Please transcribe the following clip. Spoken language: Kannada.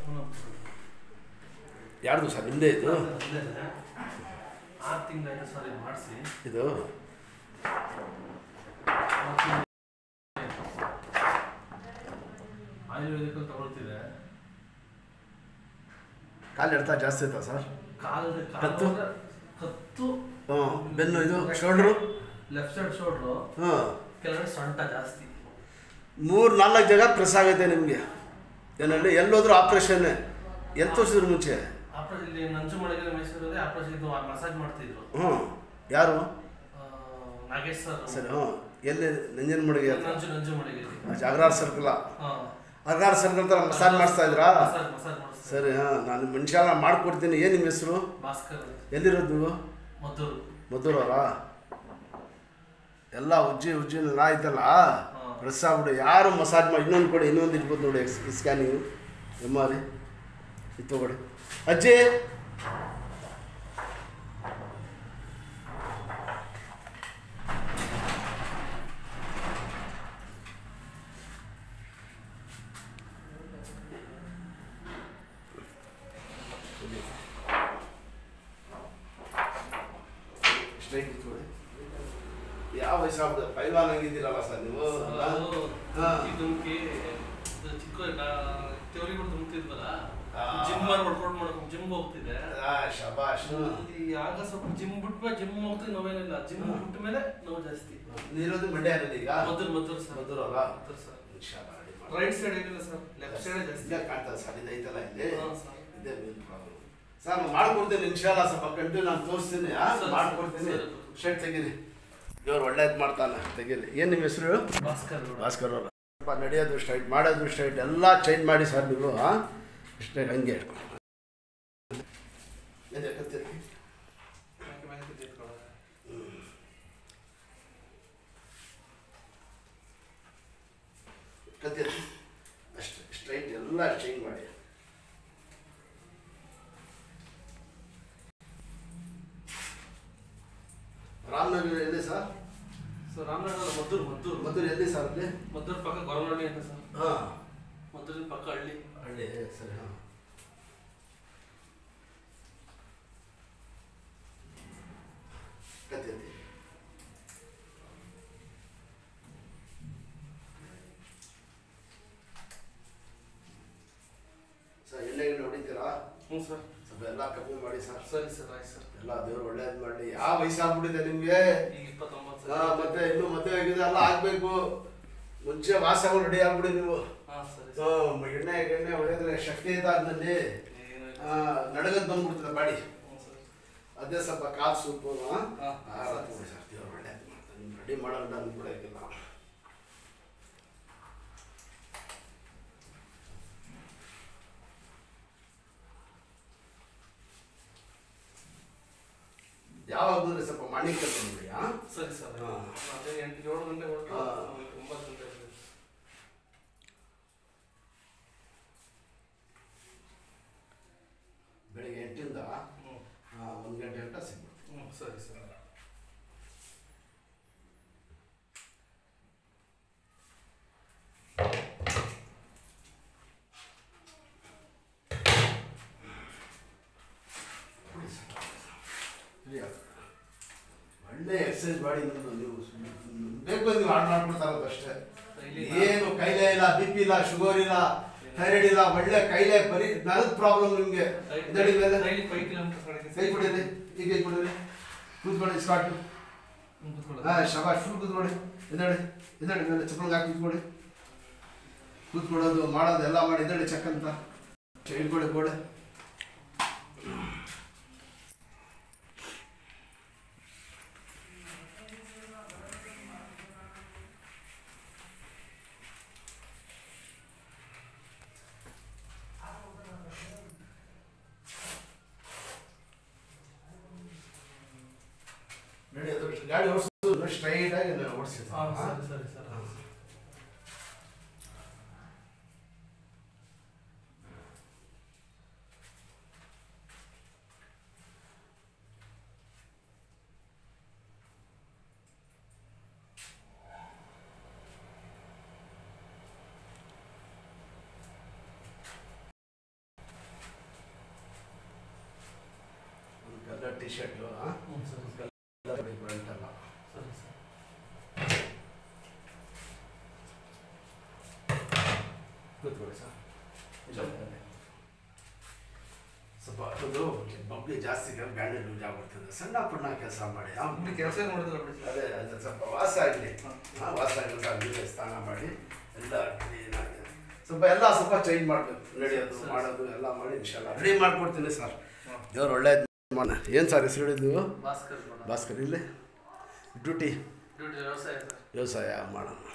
ಯಾರ್ದು ಸರ್ ನಿಮ್ಮದೇ ಇದು ಆರು ತಿಂಗಳಾಯ್ತು ಸರ್ ಇದು ಮಾಡಿಸಿ ಇದು ಆಯುರ್ವೇದಿಕಲ್ಲಿ ತಗೊಳ್ತಿದೆ ಕಾಲು ಎಡ್ತಾ ಜಾಸ್ತಿ ಆಯ್ತಾ ಸರ್ ಕಾಲು ಕತ್ತು? ಕಾಲು ಕತ್ತು ಹ್ಞೂ ಬೆನ್ನು ಇದು ಶೋಲ್ಡ್ರು ಲೆಫ್ಟ್ ಸೈಡ್ ಶೋಲ್ಡ್ರು ಹ್ಞೂ ಕೆಳಗಡೆ ಸೊಂಟ ಜಾಸ್ತಿ ಮೂರು ನಾಲ್ಕು ಜಾಗ ಪ್ರೆಸ್ ಆಗೈತೆ ನಿಮಗೆ ಏನಲ್ಲಿ ಎಲ್ಲೋದ್ರೂ ಆಪ್ರೇಷನ್ನೇ ಎಲ್ಲಿ ತೋರಿಸಿದ್ರು ಮುಂಚೆ ಆಪರೇಷನ್ ಇಲ್ಲಿ ನಂಜು ಮಳೆಗೆ ಮೈಸೂರಲ್ಲಿ ಆಪರೇಷನ್ ಇದು ಮಸಾಜ್ ಮಾಡ್ತಿದ್ರು ಹ್ಞೂ ಯಾರು ಆ, ನಾಗೇಶ್ ಸರ್ ಸರಿ ಹ್ಞೂ ಎಲ್ಲಿ ನಂಜನ ಮಡಿಗೆ ನಂಜು ನಂಜು ಮಳೆಗೆ ಜಾಗರಾರ್ ಸರ್ಕಲ ಹಾಂ ಅಗ್ರಾರ್ ಸರ್ಕಲ್ ಹತ್ರ ಮಸಾಜ್ ಮಾಡಿಸ್ತಾ ಇದ್ರಾ ಮಸಾಜ್ ಮಸಾಜ್ ಮಾಡಿಸ್ತಾರೆ ಸರಿ ಹಾಂ ನಾನು ಮನುಷ್ಯ ಮಾಡ್ಕೊಡ್ತೀನಿ ಏನು ನಿಮ್ಮ ಹೆಸರು ಭಾಸ್ಕರ್ ಅಂತ. ಎಲ್ಲಿರೋದು ನೀವು ಮದ್ದೂರು ಮದ್ದೂರವರಾ ಎಲ್ಲ ಉಜ್ಜಿ ಉಜ್ಜಿ ಎಲ್ಲ ಆಯ್ತಲ್ಲ ಹಾಂ. ಪ್ರೆಸ್ ಆಗ್ಬಿಡು ಯಾರು ಮಸಾಜ್ ಮಾಡಿ ಇನ್ನೊಂದು ಕೊಡಿ ಇನ್ನೊಂದು ಇಟ್ಬೋದು ನೋಡಿ ಸ್ಕ್ಯಾನಿಂಗು ಎಮ್ ಆರ್ ಇದು ತಗೊಳ್ಳಿ ಅಜ್ಜಿ ಸ್ಟ್ರೈಟ್ ಇಟ್ಕೊಳ್ಳಿ ಯಾವ ವಯಸ್ಸಾಗ್ಬಿಡುತ್ತೆ ಪೈಲ್ವಾನ್ ಹಂಗಿದ್ದೀರಲ್ಲ ಸರ್ ನೀವು ಅಲ್ಲ? ಹಾ. ದುಮ್ಕಿ ಇದು ಚಿಕ್ಕ ತೆವರಿಗಳು ದುಮ್ತಿದ್ವಲ್ಲ ಆ. ಜಿಮ್ ಮಾಡಿ ಹೊಡ್ಕೊಂಡು ಮಾಡ್ಕೊಂಡು ಜಿಮ್ ಹೋಗ್ತಿದೆ ಆ, ಶಬಾಷ್ ಅಲ್ಲಿ ಆಗ ಸ್ವಲ್ಪ ಜಿಮ್ ಬಿಟ್ಮೇಲೆ ಜಿಮ್ ಹೋಗ್ತೀವಿ ನೋವೇನಿಲ್ಲ ಜಿಮ್ ಬಿಟ್ಟ ಮೇಲೆ ನೋವು ಜಾಸ್ತಿ ನೀರೋದು ಮಂಡ್ಯದಲ್ಲಿ ಈಗ ಮದ್ದೂರು ಮದ್ದೂರು ಸರ್ ಮದ್ದೂರು ಅಲ್ಲ? ಮದ್ದೂರು ಸರ್ ಶಬಾಷ್. ರೈಟ್ ಸೈಡ್ ಏನಿಲ್ಲ ಸರ್ ಲೆಫ್ಟ್ ಸೈಡ್ ಜಾಸ್ತಿ ಇಲ್ಲೇ ಕಾಣ್ತದೆ ಸರ್ ಇದೈತಲ್ಲ ಇಲ್ಲಿ ಹಾಂ ಸರ್ ಇದೇ ಮೇನ್ ಪ್ರಾಬ್ಲಮ್ ಸರ್ ನಾನು ಮಾಡ್ಕೊಡ್ತೀನಿ ಇನ್ಶಾಲ್ಲ ಸ್ವಲ್ಪ ಕಂಟಿನ್ಯೂ ನಾನು ತೋರಿಸ್ತೀನಿ ಆ? ಸರಿ, ಮಾಡ್ಕೊಡ್ತೀನಿ ಸರಿ. ಶರ್ಟ್ ತೆಗೀರಿ ದೇವ್ರು ಒಳ್ಳೇದು ಮಾಡ್ತಾನೆ ತೆಗೀರಿ ಏನು ನಿಮ್ಮ ಹೆಸರು ಹೇಳು ಭಾಸ್ಕರ್ ಗೌಡ. ಭಾಸ್ಕರ್ ಅವರು ಸ್ವಲ್ಪ ನಡೆಯೋದು ಸ್ಟ್ರೈಟ್ ಮಾಡೋದು ಸ್ಟ್ರೈಟ್ ಎಲ್ಲ ಚೇಂಜ್ ಮಾಡಿ ಸರ್ ನೀವು ಹಾಂ ಸ್ಟ್ರೈಟ್ ಹಂಗೆ ಇಟ್ಕೊಂಡು ಎದೆ ಕತ್ತಿ. ಯಾಕೆ ಮೇಲೆ ಕೂತ್ಕೊಳ್ಳೋದು? ಕತ್ತಿ ಎತ್ತಿ. ಅಷ್ಟೇ ಸ್ಟ್ರೈಟ್ ಎಲ್ಲ ಚೇಂಜ್ ಮಾಡಿ ರಾಮನಗರ ಎಲ್ಲಿ ಸರ್ ಸರ್ ರಾಮನಗರ ಮದ್ದೂರು ಮದ್ದೂರು ಮದ್ದೂರು ಎಲ್ಲಿ ಸರ್ ಅಲ್ಲಿ ಮದ್ದೂರು ಪಕ್ಕ ಗೊರವನಹಳ್ಳಿ ಅಂತ ಸರ್ ಹಾಂ ಮದ್ದೂರಿನ ಪಕ್ಕ ಹಳ್ಳಿ ಹಳ್ಳಿ ಸರಿ ಹಾಂ ಕತ್ತಿ ಎತ್ತಿ. ಸರ್ ಎಣ್ಣೆ ಗಿಣ್ಣೆ ಹೊಡಿತೀರಾ ಹ್ಞೂ ಸರ್ ಸ್ವಲ್ಪ ಎಲ್ಲ ಕಮ್ಮಿ ಮಾಡಿ ಸರ್ ಸರಿ ಸರ್ ಆಯ್ತು ಸರ್ ಎಲ್ಲ ದೇವ್ರು ಒಳ್ಳೇದು ಮಾಡಲಿ ಯಾವ ವಯಸ್ಸಾಗ್ಬಿಟ್ಟಿದೆ ನಿಮಗೆ ಈಗ ಇಪ್ಪತ್ತೊಂಬತ್ತು ಹಾ, ಸರ್ ಮತ್ತೆ ಇನ್ನು ಮದುವೆ ಆಗಿದೆ ಎಲ್ಲ ಆಗ್ಬೇಕು ಮುಂಚೆ ವಾಸಗಳು ರೆಡಿ ಆಗ್ಬಿಡಿ ನೀವು ಹಾಂ ಸರಿ ಸೊ, ಎಣ್ಣೆ ಎಣ್ಣೆ ಹೊಡೆದ್ರೆ ಶಕ್ತಿ ಇದೆ ಅದ್ರಲ್ಲಿ ಏನೂ ಇಲ್ಲ. ನಡಗದ್ ಬಂದ್ಬಿಡ್ತದೆ ಬಾಡಿ ಹ್ಞೂ ಸರ್ ಅದೇ ಸ್ವಲ್ಪ ಕಾಫ್ ಸೂಪು ಹಾ. ದೇವ್ರು ಒಳ್ಳೇದು ಮಾಡ್ತಾನೆ ನಿಮ್ಗೆ ರೆಡಿ ಮಾಡೋಣ ಅನ್ಬಿಡಕ್ಕಿಲ್ಲ ಯಾವಾಗ ಬಂದ್ರೆ ಸ್ವಲ್ಪ ಮಾಣಿಕ್ಯ ತಂದ್ಬಿಡಿ ಹಾ ಸರಿ ಸರ್ ಹಾ. ಅದೇ ಎಂಟು ಏಳು ಗಂಟೆ ಹೊರಟು ಹಾ. ಒಂಬತ್ತು ಗಂಟೆ ಬರ್ತೀವಿ. ಬೆಳಿಗ್ಗೆ ಎಂಟಿಂದ ಹ್ಞೂ ಒಂದು ಗಂಟೆ ಗಂಟ ಸಿಗ್ಬಿಡ್ತೀವಿ ಹ್ಞೂ ಸರಿ ಸರ್ ಫ್ರೀ ಆಗ್ತದೆ. ಒಳ್ಳೆ ಎಕ್ಸಸೈಸ್ ಮಾಡಿ ನಿಮ್ಮದು ನೀವು ಬೇಕು ನೀವು ಹಾಳು ಮಾಡ್ಬಿಡ್ತಾರದು ಅಷ್ಟೇ Daily ಏನು ಕೈಲೇ ಇಲ್ಲ ಬಿ ಪಿ ಇಲ್ಲ ಶುಗರ್ ಇಲ್ಲ ಥೈರಾಯ್ಡ್ ಇಲ್ಲ ಒಳ್ಳೆ ಕೈಲೇ ಬರೀ ನರದ ಪ್ರಾಬ್ಲಮ್ ನಿಮಗೆ ಇದಡಿ ಮೇಲೆ ಡೈಲಿ ಫೈವ್ ಕಿಲೋಮೀಟರ್ ಕಡೆಗೆ ಕೈ ಕೊಡಿರಿ ಈಗ ಕೈ ಕೊಡಿರಿ ಕೂತ್ಕೊಳ್ಳಿ ಸ್ಟಾರ್ಟ್ ಹಾ ಶಬಾಷ್ ಫುಲ್ ಕೂತ್ಕೊಳ್ಳಿ ಇದಡಿ ಇದಡಿ ಮೇಲೆ ಚಪ್ಪಲ್ಗೆ ಹಾಕಿ ಕೂತ್ಕೊಳ್ಳಿ ಕೂತ್ಕೊಳ್ಳೋದು ಮಾಡೋದು ಎಲ್ಲ ಮಾಡಿ ಇದಡಿ ಚೆಕ್ ಅಂತ ಹಿಡ್ಕೊಳ್ಳಿ ಗೋಡೆ ನೋಡಿ ಅದು ಗಾಡಿ ಓಡಿಸೋದು ಸ್ಟ್ರೈಟ್ ಆಗಿ ಓಡಿಸಿ ಹಾಂ ಸರಿ ಸರಿ ಸರ್ ಟಿ ಶರ್ಟು ಹ್ಞೂ ಸರಿ ಫ್ರಂಟಲ್ಲ ಸರಿ ಸರ್ ಕೂತ್ಕೊಳ್ಳಿ ಸರ್ ಸ್ವಲ್ಪ ಅದು ಬಬ್ಲಿ ಜಾಸ್ತಿ ಬ್ಯಾಂಡೆಡ್ ಯೂಸ್ ಆಗ್ಬಿಡ್ತದೆ ಸಣ್ಣ ಪುಣ್ಣ ಕೆಲಸ ಮಾಡಿ ಆ ಇಲ್ಲಿ ಕೆಲಸ ಮಾಡಿದ್ರೆ ಬಿಡಿ ಅದೇ ಅದು ಸ್ವಲ್ಪ ವಾಸ ಆಗಲಿ ವಾಸ ಆಗಿಲ್ಲ ನೀವೇ ಸ್ನಾನ ಮಾಡಿ ಎಲ್ಲ ಕ್ಲೀನಾಗಿ ಸ್ವಲ್ಪ ಎಲ್ಲ ಸ್ವಲ್ಪ ಚೇಂಜ್ ಮಾಡಬೇಕು ನಡೆಯೋದು ಸರಿ. ಮಾಡೋದು ಎಲ್ಲ ಮಾಡಿ ಇನ್ಶಾಲ್ಲ ರೆಡಿ ಮಾಡ್ಕೊಡ್ತೀನಿ ಸರ್ ದೇವ್ರು ಒಳ್ಳೇದು ಮಾಡೋಣ ಏನು ಸರ್ ಹೆಸರು ಹೇಳಿದ್ದು ಭಾಸ್ಕರ್ ಮೇಡಮ್ ಭಾಸ್ಕರ್ ಇಲ್ಲೇ ಡ್ಯೂಟಿ ಡ್ಯೂಟಿ ವ್ಯವಸಾಯ ಸರ್ ವ್ಯವಸಾಯ ಮಾಡೋಣ